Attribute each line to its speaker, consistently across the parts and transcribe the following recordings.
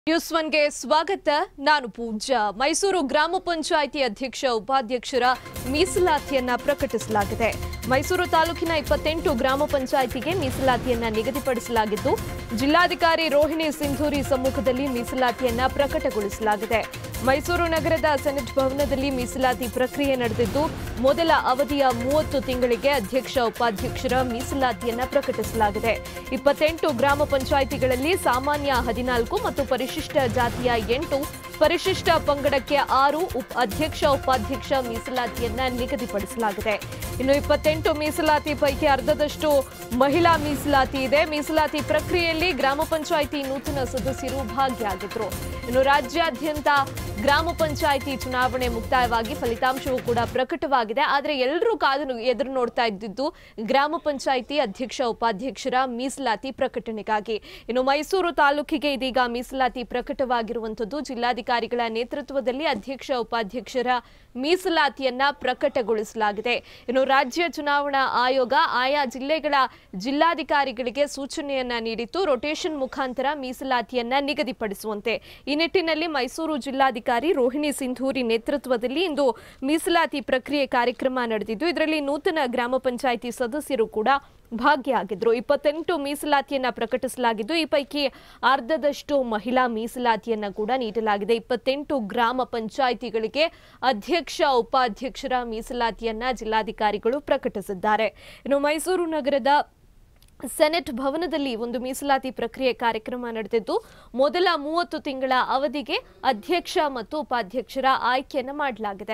Speaker 1: news ಒನ್ಗೆ ಸ್ವಾಗತ ನಾನು ಪೂಜಾ ಮೈಸೂರು ಗ್ರಾಮ ಪಂಚಾಯಿತಿ ಅಧ್ಯಕ್ಷ ಉಪಾಧ್ಯಕ್ಷರ ಮೀಸಲಾತಿಯನ್ನ ಪ್ರಕಟಿಸಲಾಗಿದೆ ಮೈಸೂರು ತಾಲೂಕಿನ ಇಪ್ಪತ್ತೆಂಟು ಗ್ರಾಮ ಪಂಚಾಯಿತಿಗೆ ಮೀಸಲಾತಿಯನ್ನ ನಿಗದಿಪಡಿಸಲಾಗಿದ್ದು ಜಿಲ್ಲಾಧಿಕಾರಿ ರೋಹಿಣಿ ಸಿಂಧೂರಿ ಸಮ್ಮುಖದಲ್ಲಿ ಮೀಸಲಾತಿಯನ್ನ ಪ್ರಕಟಗೊಳಿಸಲಾಗಿದೆ ಮೈಸೂರು ನಗರದ ಸೆನೆಟ್ ಭವನದಲ್ಲಿ ಮೀಸಲಾತಿ ಪ್ರಕ್ರಿಯೆ ನಡೆದಿದ್ದು ಮೊದಲ ಅವಧಿಯ ಮೂವತ್ತು ತಿಂಗಳಿಗೆ ಅಧ್ಯಕ್ಷ ಉಪಾಧ್ಯಕ್ಷರ ಮೀಸಲಾತಿಯನ್ನ ಪ್ರಕಟಿಸಲಾಗಿದೆ ಇಪ್ಪತ್ತೆಂಟು ಗ್ರಾಮ ಪಂಚಾಯಿತಿಗಳಲ್ಲಿ ಸಾಮಾನ್ಯ ಹದಿನಾಲ್ಕು ಮತ್ತು ಪರಿಶಿಷ್ಟ ಜಾತಿಯ ಎಂಟು ಪರಿಶಿಷ್ಟ ಪಂಗಡಕ್ಕೆ ಆರು ಉಪ ಅಧ್ಯಕ್ಷ ಉಪಾಧ್ಯಕ್ಷ ಮೀಸಲಾತಿಯನ್ನ ನಿಗದಿಪಡಿಸಲಾಗಿದೆ ಇನ್ನು ಇಪ್ಪತ್ತೆಂಟು ಮೀಸಲಾತಿ ಪೈಕಿ ಅರ್ಧದಷ್ಟು ಮಹಿಳಾ ಮೀಸಲಾತಿ ಇದೆ ಮೀಸಲಾತಿ ಪ್ರಕ್ರಿಯೆಯಲ್ಲಿ ಗ್ರಾಮ ಪಂಚಾಯಿತಿ ನೂತನ ಸದಸ್ಯರು ಭಾಗಿಯಾಗಿದ್ರು ಇನ್ನು ರಾಜ್ಯಾದ್ಯಂತ ಗ್ರಾಮ ಪಂಚಾಯಿತಿ ಚುನಾವಣೆ ಮುಕ್ತಾಯವಾಗಿ ಫಲಿತಾಂಶವೂ ಕೂಡ ಪ್ರಕಟವಾಗಿದೆ ಆದರೆ ಎಲ್ಲರೂ ಕಾದು ಎದುರು ನೋಡ್ತಾ ಇದ್ದಿದ್ದು ಗ್ರಾಮ ಪಂಚಾಯಿತಿ ಅಧ್ಯಕ್ಷ ಉಪಾಧ್ಯಕ್ಷರ ಮೀಸಲಾತಿ ಪ್ರಕಟಣೆಗಾಗಿ ಇನ್ನು ಮೈಸೂರು ತಾಲೂಕಿಗೆ ಇದೀಗ ಮೀಸಲಾತಿ ಪ್ರಕಟವಾಗಿರುವಂತದ್ದು ಜಿಲ್ಲಾಧಿಕಾರಿಗಳ ನೇತೃತ್ವದಲ್ಲಿ ಅಧ್ಯಕ್ಷ ಉಪಾಧ್ಯಕ್ಷರ ಮೀಸಲಾತಿಯನ್ನ ಪ್ರಕಟಗೊಳಿಸಲಾಗಿದೆ ಇನ್ನು ರಾಜ್ಯ ಚುನಾವಣಾ ಆಯೋಗ ಆಯಾ ಜಿಲ್ಲೆಗಳ ಜಿಲ್ಲಾಧಿಕಾರಿಗಳಿಗೆ ಸೂಚನೆಯನ್ನ ನೀಡಿತ್ತು ರೊಟೇಷನ್ ಮುಖಾಂತರ ಮೀಸಲಾತಿಯನ್ನ ನಿಗದಿಪಡಿಸುವಂತೆ ಈ ನಿಟ್ಟಿನಲ್ಲಿ ಮೈಸೂರು ಜಿಲ್ಲಾಧಿಕಾರಿ ರೋಹಿಣಿ ಸಿಂಧೂರಿ ನೇತೃತ್ವದಲ್ಲಿ ಇಂದು ಮೀಸಲಾತಿ ಪ್ರಕ್ರಿಯೆ ಕಾರ್ಯಕ್ರಮ ನಡೆದಿದ್ದು ಇದರಲ್ಲಿ ನೂತನ ಗ್ರಾಮ ಪಂಚಾಯಿತಿ ಸದಸ್ಯರು ಕೂಡ ಭಾಗಿಯಾಗಿದ್ರು ಇಪ್ಪತ್ತೆಂಟು ಮೀಸಲಾತಿಯನ್ನ ಪ್ರಕಟಿಸಲಾಗಿದ್ದು ಈ ಪೈಕಿ ಅರ್ಧದಷ್ಟು ಮಹಿಳಾ ಮೀಸಲಾತಿಯನ್ನ ಕೂಡ ನೀಡಲಾಗಿದೆ ಇಪ್ಪತ್ತೆಂಟು ಗ್ರಾಮ ಪಂಚಾಯಿತಿಗಳಿಗೆ ಅಧ್ಯಕ್ಷ ಉಪಾಧ್ಯಕ್ಷರ ಮೀಸಲಾತಿಯನ್ನ ಜಿಲ್ಲಾಧಿಕಾರಿಗಳು ಪ್ರಕಟಿಸಿದ್ದಾರೆ ಇನ್ನು ಮೈಸೂರು ನಗರದ ಸೆನೆಟ್ ಭವನದಲ್ಲಿ ಒಂದು ಮೀಸಲಾತಿ ಪ್ರಕ್ರಿಯೆ ಕಾರ್ಯಕ್ರಮ ನಡೆದಿದ್ದು ಮೊದಲ ಮೂವತ್ತು ತಿಂಗಳ ಅವಧಿಗೆ ಅಧ್ಯಕ್ಷ ಮತ್ತು ಉಪಾಧ್ಯಕ್ಷರ ಆಯ್ಕೆಯನ್ನು ಮಾಡಲಾಗಿದೆ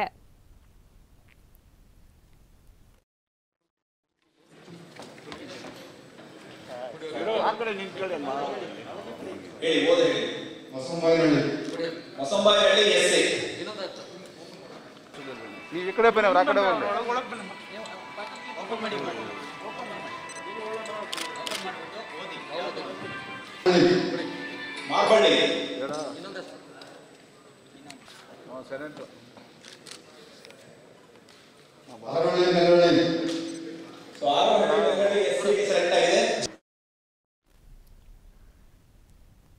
Speaker 2: ಹೇಳಿ ಓದ ಹೇಳಿ
Speaker 3: ಮಸಂಬಾಯಿನಹಳ್ಳಿ
Speaker 2: ಮೊಸಂಬಾಯಿಹಳ್ಳಿ ಎಸ್ ಎ
Speaker 3: ನೀವು ಈ ಕಡೆ ಬನ್ನಿ ಅವ್ರು ಆ ಕಡೆ ಬನ್ನಿ
Speaker 2: ಮಾರ್ಬಳ್ಳಿ
Speaker 3: ಆರಳ್ಳಿ